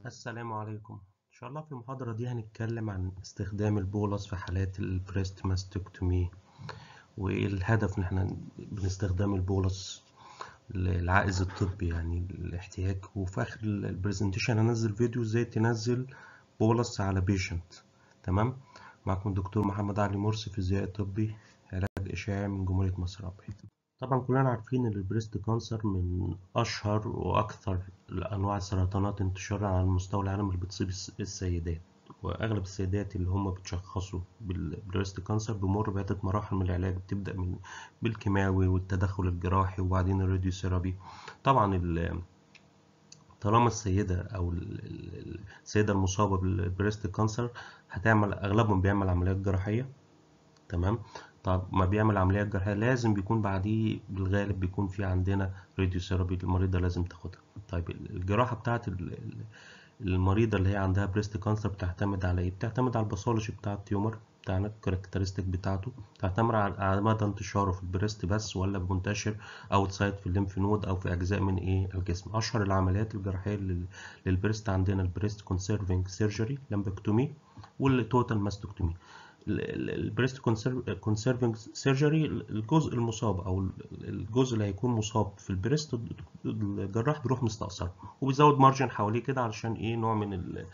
السلام عليكم إن شاء الله في المحاضرة دي هنتكلم عن استخدام البولس في حالات البريست ماستكتومي وإيه الهدف إن إحنا بنستخدام البولس العائز الطبي يعني الاحتياج وفي آخر البرزنتيشن هنزل فيديو إزاي تنزل بولس على بيشنت تمام معكم الدكتور محمد علي مرسي فيزيائي طبي علاج إشعاعي من جمهورية مصر العربية طبعا كلنا عارفين ان البريست كانسر من اشهر واكثر انواع السرطانات انتشارا على مستوى العالم اللي بتصيب السيدات واغلب السيدات اللي هم بتشخصوا بالبريست كانسر بمر بعدة مراحل من العلاج بتبدا من بالكيماوي والتدخل الجراحي وبعدين الراديوثيرابي طبعا طالما السيدة أو السيدة المصابة بالبريست كانسر هتعمل أغلبهم بيعمل عمليات جراحية تمام طب ما بيعمل عمليات جراحية لازم بيكون بعديه بالغالب بيكون في عندنا راديوثيرابي المريضة لازم تاخدها طيب الجراحة بتاعت المريضة اللي هي عندها بريست كانسر بتعتمد على ايه؟ بتعتمد على الباثولوجي بتاع التيومر بتاعنا الكاركترستيك بتاعته بتعتمد على مدى انتشاره في البريست بس ولا منتشر اوتسايد في الليمف نود او في اجزاء من ايه الجسم اشهر العمليات الجراحيه للبريست عندنا البريست كونسيرفنج سيرجري لامبكتومي والتوتال ماستكتومي البريست كونسيرفنج سيرجري الجزء المصاب او الجزء اللي هيكون مصاب في البريست الجراح بيروح مستأصله وبيزود مارجن حواليه كده علشان ايه نوع من ال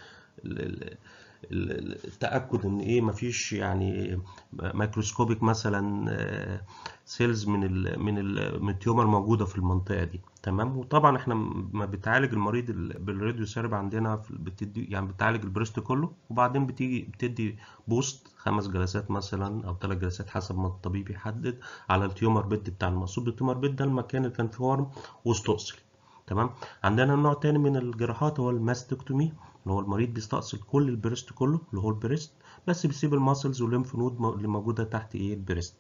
التاكد ان ايه مفيش يعني مايكروسكوبيك مثلا سيلز من ال من ال من التيومر موجوده في المنطقه دي تمام وطبعا احنا ما بتعالج المريض بالراديو ثيرابي عندنا بتدي يعني بتعالج البريست كله وبعدين بتيجي بتدي بوست خمس جلسات مثلا او ثلاث جلسات حسب ما الطبيب يحدد على التيومر بيد بتاع المقصود التيومر بيد ده المكان اللي كان فيه ورم واستؤصل تمام عندنا نوع تاني من الجراحات هو الماستكتومي اللي هو المريض بيستأصل كل البريست كله اللي هو البريست بس بيسيب الماسلز والليمف نود اللي موجوده تحت ايه البريست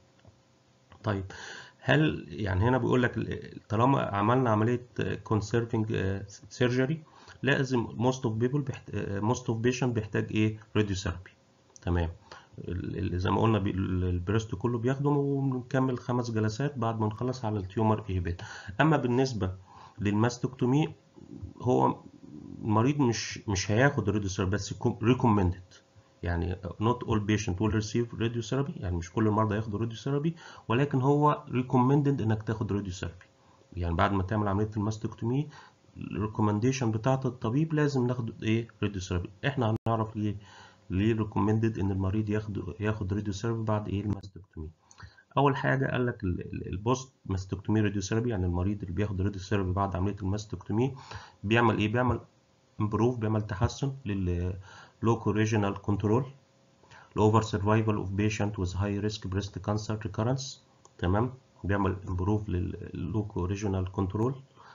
طيب هل يعني هنا بيقول لك طالما عملنا عمليه كونسيرفنج سيرجري لازم موست اوف بيبل موست اوف بيشنت بيحتاج ايه راديوثيرابي تمام زي ما قلنا البريست كله بياخده ونكمل خمس جلسات بعد ما نخلص على التيومر ايه بيت اما بالنسبه للماستكتومي هو المريض مش مش هياخد الراديوثيرابي بس ريكومندد يعني not all patient will receive radiotherapy يعني مش كل المرضى ياخدوا radiotherapy ولكن هو recommended انك تاخد radiotherapy يعني بعد ما تعمل عمليه الماستكتومي الريكومنديشن بتاعه الطبيب لازم ناخد ايه radiotherapy احنا هنعرف ليه ليه recommended ان المريض ياخد ياخد radiotherapy بعد ايه الماستكتومي اول حاجه قال لك البوست ماستكتومي راديوثيرابي يعني المريض اللي بياخد راديوثيرابي بعد عمليه الماستكتومي بيعمل ايه بيعمل امبروف بيعمل تحسن لل local regional control over survival of patient with high risk breast cancer recurrence تمام بيعمل improve للlocal regional control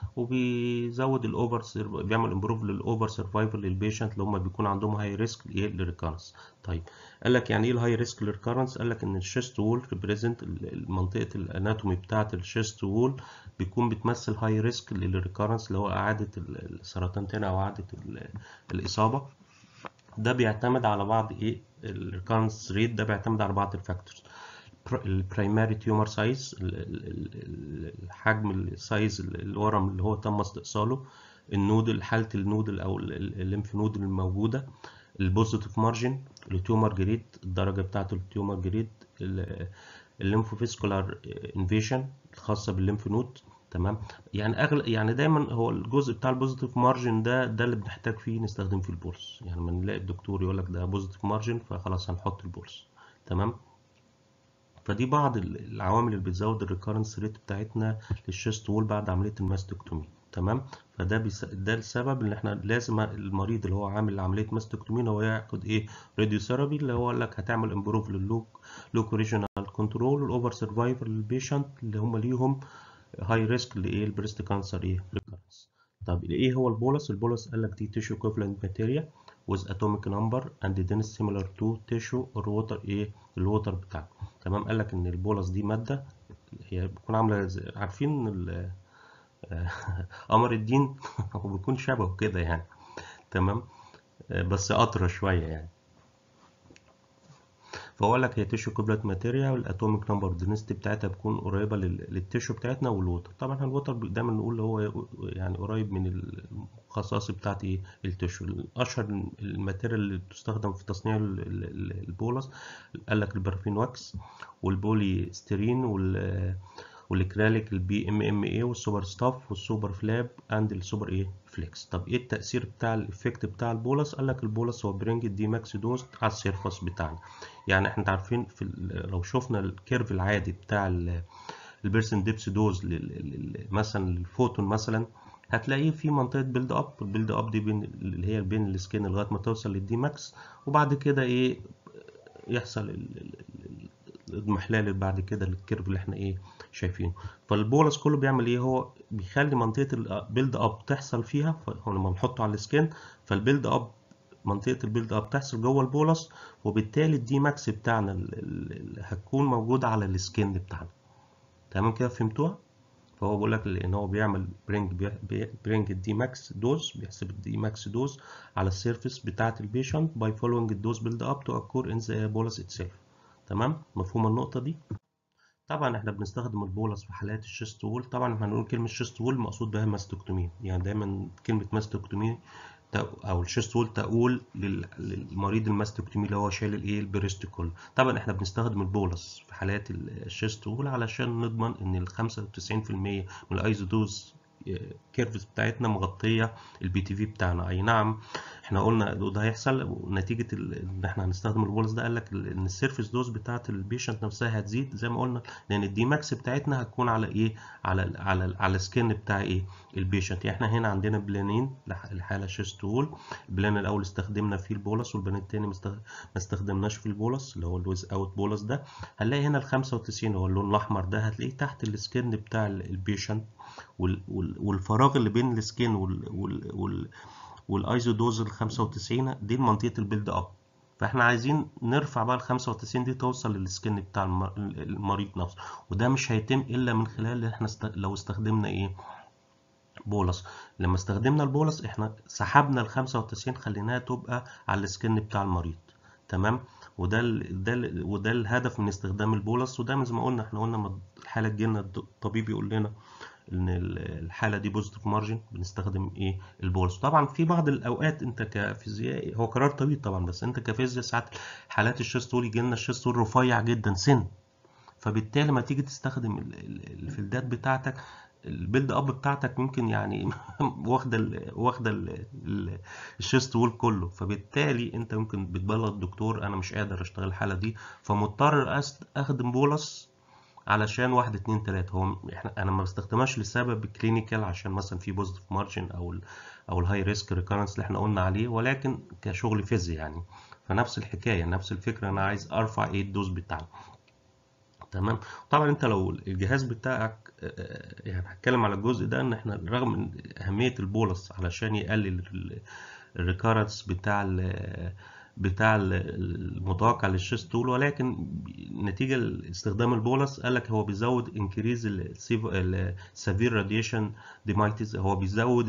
وبيزود الاوفر بيعمل امبروف للاوفر سرفايفل للبيشنت اللي هم بيكون عندهم هاي ريسك ايه للريكارنس طيب قال لك يعني ايه الهاي ريسك للريكارنس قال لك ان الشيست وول ريبريزنت منطقه الاناتومي بتاعه الشيست وول بيكون بتمثل هاي ريسك للريكارنس اللي هو اعاده السرطان تاني او اعاده الاصابه ده بيعتمد على بعض ايه الريكارنس ريت ده بيعتمد على بعض الفاكتورز البرايمري تيومر سايز الحجم السايز الورم اللي هو تم استئصاله النودل حاله النودل او الليمف نود الموجوده البوزيتيف مارجن التيومر جريد الدرجه بتاعه التيومر جريد الليمفوفيسكولار انفيشن الخاصه بالليمف نود تمام يعني اغلب يعني دايما هو الجزء بتاع البوزيتيف مارجن ده ده اللي بنحتاج فيه نستخدم فيه البولس يعني لما نلاقي الدكتور يقول لك ده بوزيتيف مارجن فخلاص هنحط البولس تمام فدي بعض العوامل اللي بتزود الريكارنس ريت بتاعتنا للشيست وول بعد عمليه الماستكتومي تمام فده بيس... ده السبب ان احنا لازم المريض اللي هو عامل عمليه ماستكتومي هو ياخد ايه راديوثيرابي اللي هو قال لك هتعمل امبروف لللوك لوك ريجونال كنترول والاوفر سرفايفل للبيشنت اللي هم ليهم هاي ريسك لايه البريست كانسر ايه ريكارنس طب ايه هو البولس البولس قال لك دي تيشو equivalent ماتيريا with atomic number and dense similar to tissue or water ايه الوتر بتاعك تمام قال لك ان البولس دي ماده هي بتكون عامله زي عارفين قمر الدين هو بيكون شبهه كده يعني تمام بس اطرى شويه يعني فهو قال لك هي تيشو كوبلت ماتيريا والاتوميك نمبر دينستي بتاعتها بتكون قريبه للتيشو بتاعتنا والووتر طبعا الووتر دايما نقول هو يعني قريب من الخصائص بتاعت ايه التيشو اشهر الماتيريال اللي بتستخدم في تصنيع البولس قال لك البرفين واكس والبولي ستيرين وال والاكريليك البي ام ام اي والسوبر ستاف والسوبر فلاب اند السوبر ايه فليكس طب ايه التاثير بتاع الايفكت بتاع البولس قال لك البولس هو برينج الدي ماكس دوز على السيرفس بتاعنا يعني احنا عارفين في لو شفنا الكيرف العادي بتاع البيرسن ديبس دوز مثلا للفوتون مثلا هتلاقيه في منطقه بيلد اب البيلد اب دي بين اللي هي بين السكين لغايه ما توصل للدي ماكس وبعد كده ايه يحصل الاضمحلال بعد كده للكيرف اللي احنا ايه شايفينه فالبولس كله بيعمل ايه هو بيخلي منطقه البيلد اب تحصل فيها لما بنحطه على السكين فالبيلد اب منطقه البيلد اب تحصل جوه البولس وبالتالي الدي ماكس بتاعنا اللي هتكون موجوده على السكين بتاعنا تمام كده فهمتوها فهو بيقول لك ان هو بيعمل برينج برينج الدي ماكس دوز بيحسب الدي ماكس دوز على السيرفيس بتاعه البيشنت باي فولوينج الدوز بيلد اب تو اكور ان ذا بولس اتسيلف تمام مفهوم النقطه دي طبعا احنا بنستخدم البولس في حالات الشيست وول طبعا احنا هنقول كلمه شيست وول مقصود بها ماستكتومي يعني دايما كلمه ماستكتومي او الشيست وول تقول للمريض الماستكتومي اللي هو شايل الايه البريست كله طبعا احنا بنستخدم البولس في حالات الشيست وول علشان نضمن ان ال 95% من الايزودوز كيرفز بتاعتنا مغطيه البي تي في بتاعنا اي نعم احنا قلنا ده هيحصل نتيجه ان احنا هنستخدم البولس ده قال لك ان السيرفيس دوز بتاعه البيشنت نفسها هتزيد زي ما قلنا لان الدي ماكس بتاعتنا هتكون على ايه على على على السكن بتاع ايه البيشنت يعني احنا هنا عندنا بلانين الحاله شيست وول البلان الاول استخدمنا فيه البولس والبلان الثاني ما استخدمناش فيه البولس اللي هو الويز اوت بولس ده هنلاقي هنا ال 95 هو اللون الاحمر ده هتلاقيه تحت السكن بتاع البيشنت والفراغ اللي بين السكين وال وال وال والايزو دوز ال 95 دي منطقه البيلد اب فاحنا عايزين نرفع بقى ال 95 دي توصل للسكن بتاع المريض نفسه وده مش هيتم الا من خلال احنا است... لو استخدمنا ايه بولس لما استخدمنا البولس احنا سحبنا ال 95 خليناها تبقى على السكن بتاع المريض تمام وده ال ده ال وده الهدف من استخدام البولس وده زي ما قلنا احنا قلنا لما الحاله تجيلنا الطبيب يقول لنا ان الحاله دي بوزيتيف مارجن بنستخدم ايه البولس طبعا في بعض الاوقات انت كفيزيائي هو قرار طبيب طبعا بس انت كفيزياء ساعات حالات الشيستول يجي لنا الشيستول رفيع جدا سن فبالتالي لما تيجي تستخدم الفلدات بتاعتك البيلد اب بتاعتك ممكن يعني واخده ال واخده الشيست وول كله فبالتالي انت ممكن بتبلغ الدكتور انا مش قادر اشتغل الحاله دي فمضطر اخدم بولس علشان واحد اتنين تلاتة هو احنا انا ما بستخدمهاش لسبب كلينيكال عشان مثلا في بوزيتيف مارجن او ال او الهاي ريسك ريكارنس اللي احنا قلنا عليه ولكن كشغل فيزياء يعني فنفس الحكايه نفس الفكره انا عايز ارفع ايه الدوز بتاعنا تمام طبعا انت لو الجهاز بتاعك يعني هتكلم على الجزء ده ان احنا رغم من اهميه البولس علشان يقلل الريكارنس بتاع بتاع المتوقع للشيست طول ولكن نتيجة لاستخدام البولس قال لك هو بيزود انكريز السيفير راديشن ديمايتس هو بيزود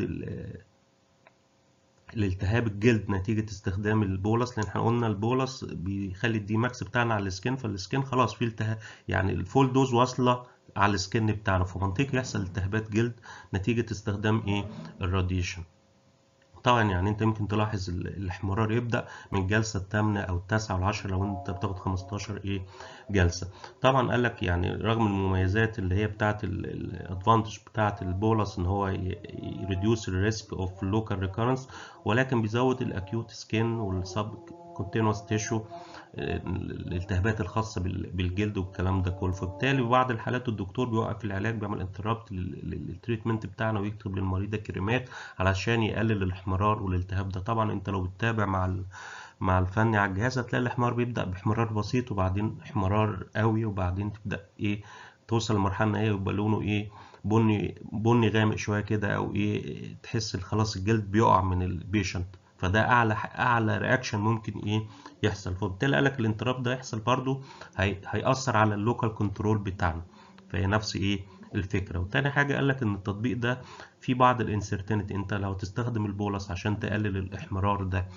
الالتهاب الجلد نتيجة استخدام البولس لأن احنا قلنا البولس بيخلي الدي ماكس بتاعنا على السكين فالسكين خلاص فيه التهاب يعني الفول دوز واصلة على السكين بتاعنا فمنطقي يحصل التهابات جلد نتيجة استخدام ايه الراديشن طبعا يعني انت ممكن تلاحظ الاحمرار يبدا من الجلسه الثامنه او التاسعه والعاشره لو انت بتاخد 15 ايه جلسه طبعا قال لك يعني رغم المميزات اللي هي بتاعه الادفانتج بتاعه البولس ان هو يريديوس الريسك اوف لوكال ريكورنس ولكن بيزود الاكيوت سكين والسب كونتينوس تيشو الالتهابات الخاصة بالجلد والكلام ده كله فبالتالي بعض الحالات الدكتور بيوقف العلاج بيعمل انترابت للتريتمنت بتاعنا ويكتب للمريض كريمات علشان يقلل الاحمرار والالتهاب ده طبعا انت لو بتتابع مع مع الفني على الجهاز هتلاقي الاحمرار بيبدأ باحمرار بسيط وبعدين احمرار قوي وبعدين تبدأ ايه توصل لمرحلة ان هي يبقى لونه ايه بني بني غامق شوية كده او ايه تحس خلاص الجلد بيقع من البيشنت فده اعلى اعلى رياكشن ممكن ايه يحصل فبالتالي قالك الانتراب ده يحصل برضو هي... هيأثر على اللوكال كنترول بتاعنا فهي نفس ايه الفكره وتاني حاجه قالك ان التطبيق ده في بعض الانسرتينتي انت لو تستخدم البولس عشان تقلل الاحمرار ده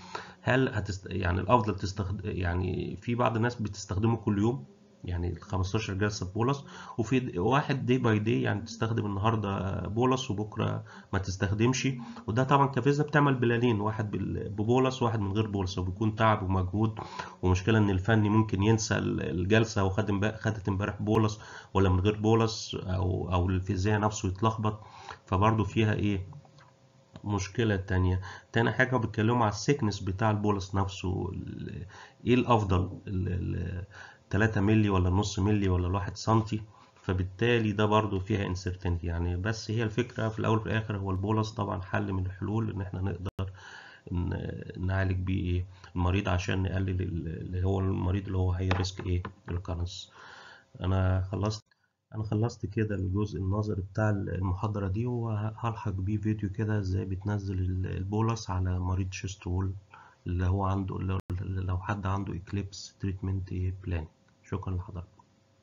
هل هتست... يعني الافضل تستخدم يعني في بعض الناس بتستخدمه كل يوم يعني ال 15 جلسه بولس وفي واحد دي باي دي يعني تستخدم النهارده بولس وبكره ما تستخدمش وده طبعا كفيزا بتعمل بلانين واحد ببولس وواحد من غير بولس وبيكون تعب ومجهود ومشكله ان الفني ممكن ينسى الجلسه وخد خدت امبارح بولس ولا من غير بولس او او الفيزياء نفسه يتلخبط فبرضه فيها ايه مشكلة تانية تاني حاجة بيتكلموا على السيكنس بتاع البولس نفسه ايه الافضل 3 مللي ولا نص مللي ولا الواحد سنتي فبالتالي ده برضو فيها انسرتينتي يعني بس هي الفكرة في الأول وفي الآخر هو البولس طبعا حل من الحلول إن احنا نقدر نعالج بيه ايه المريض عشان نقلل اللي هو المريض اللي هو هاي ريسك ايه الكرنس أنا خلصت أنا خلصت كده الجزء النظري بتاع المحاضرة دي وهلحق بيه فيديو كده ازاي بتنزل البولس على مريض شيستول اللي هو عنده لو حد عنده اكليبس تريتمنت بلان شكرا لحضراتكم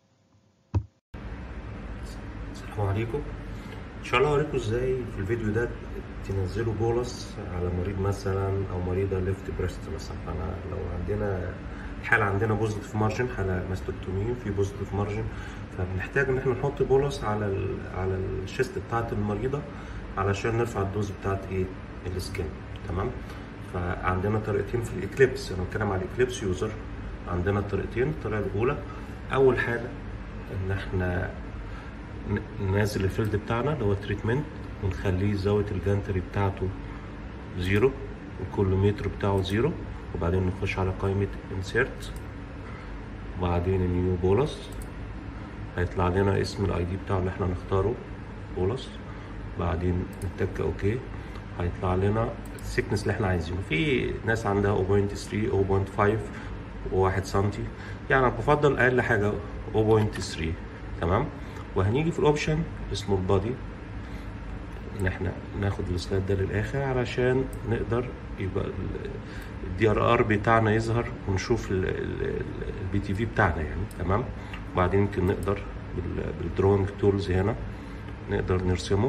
السلام عليكم ان شاء الله هوريكم ازاي في الفيديو ده تنزلوا بولس على مريض مثلا او مريضه ليفت بريست مثلا انا لو عندنا الحالة عندنا بوزيتيف مارجن حالة ماستكتومي في بوزيتيف مارجن فبنحتاج ان احنا نحط بولس على ال على الشيست بتاعت المريضة علشان نرفع الدوز بتاعت ايه السكين تمام فعندنا طريقتين في الاكليبس انا بتكلم على الاكليبس يوزر عندنا طريقتين الطريقه الاولى اول حاجه ان احنا ننزل الفيلد بتاعنا اللي هو تريتمنت ونخليه زاويه الجانتري بتاعته زيرو والكولومتر بتاعه زيرو وبعدين نخش على قائمه انسيرت وبعدين نيو بولس هيطلع لنا اسم الاي دي بتاعه اللي احنا نختاره بولس بعدين نتك اوكي هيطلع لنا السكنس اللي احنا عايزينه في ناس عندها 0.3 0.5 و1 سنتي يعني انا بفضل اقل حاجه 0.3 تمام وهنيجي في الاوبشن اسمه البادي ان احنا ناخد السلايد ده للاخر علشان نقدر يبقى الدي ار ار بتاعنا يظهر ونشوف البي تي في بتاعنا يعني تمام وبعدين يمكن نقدر بالدرونج تولز هنا نقدر نرسمه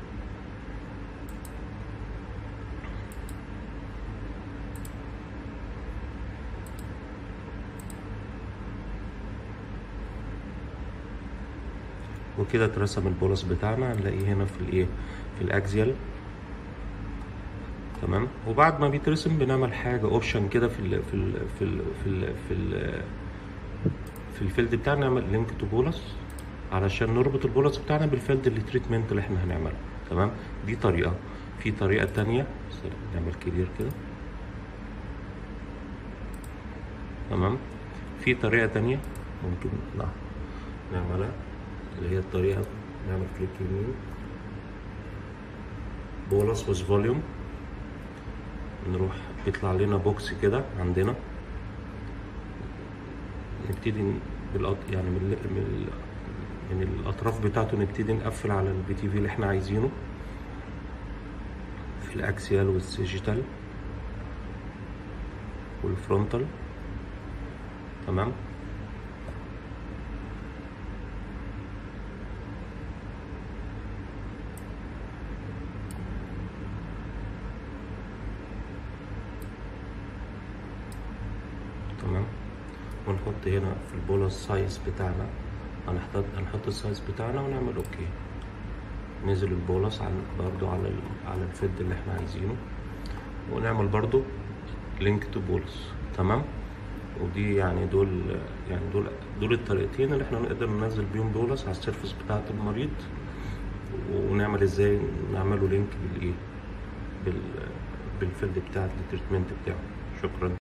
وكده اترسم البولس بتاعنا هنلاقيه هنا في الايه في الاكزيال تمام وبعد ما بيترسم بنعمل حاجه اوبشن كده في ال في ال في ال في ال في ال في الفيلد بتاعنا نعمل لينك تو بولس علشان نربط البولس بتاعنا بالفيلد اللي تريتمنت اللي احنا هنعمله تمام دي طريقه في طريقه تانية نعمل كبير كده تمام في طريقه تانية ممكن نعملها اللي هي الطريقة نعمل كليك يمين بولس وز فوليوم نروح يطلع لنا بوكس كده عندنا نبتدي بالأط... يعني من من من الاطراف بتاعته نبتدي نقفل على البي تي في اللي احنا عايزينه في الاكسيال والسيجيتال والفرونتال تمام تمام ونحط هنا في البولس سايز بتاعنا هنحط هنحط السايز بتاعنا ونعمل اوكي نزل البولس على برضو على ال... على الفيد اللي احنا عايزينه ونعمل برضو لينك تو بولس تمام ودي يعني دول يعني دول دول الطريقتين اللي احنا نقدر ننزل بيهم بولس على السيرفس بتاعة المريض ونعمل ازاي نعمله لينك بالايه بال بالفيلد بتاع التريتمنت بتاعه شكرا